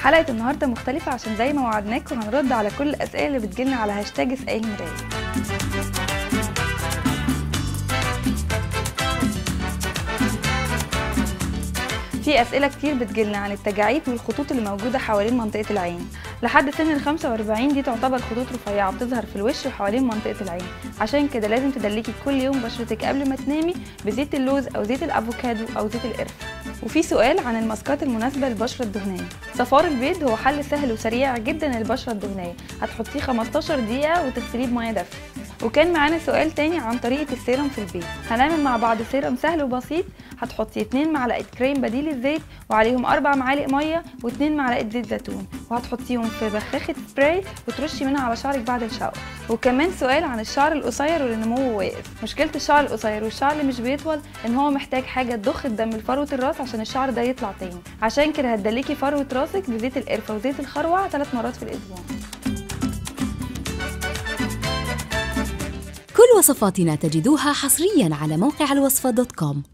حلقة النهاردة مختلفة عشان زي ما وعدناكم هنرد على كل الأسئلة اللي بتجيلنا على هاشتاج اسأل مراية في أسئلة كتير بتجيلنا عن التجاعيد والخطوط اللي موجودة حوالين منطقة العين لحد سن ال 45 دي تعتبر خطوط رفيعة بتظهر في الوش وحوالين منطقة العين عشان كده لازم تدلكي كل يوم بشرتك قبل ما تنامي بزيت اللوز أو زيت الأفوكادو أو زيت القرفة وفي سؤال عن الماسكات المناسبة للبشرة الدهنية صفار البيض هو حل سهل وسريع جدا للبشرة الدهنية هتحطيه 15 دقيقة وتغسليه بمية دافية وكان معانا سؤال تاني عن طريقة السيرم في البيت هنعمل مع بعض سيرم سهل وبسيط هتحطي 2 معلقة كريم بديل الزيت وعليهم 4 معالق مية و2 معلقة زيت زيتون وهتحطيهم في بخاخة سبراي وترشي منها على شعرك بعد الشاور وكمان سؤال عن الشعر القصير واللي نموه واقف مشكلة الشعر القصير والشعر اللي مش بيطول ان هو محتاج حاجة تضخ الدم لفروة الراس عشان الشعر ده يطلع تاني عشان كده هتدلكي فروة راسك بزيت القرفة وزيت الخروع 3 مرات في الاسبوع كل وصفاتنا تجدوها حصريا على موقع الوصفة دوت كوم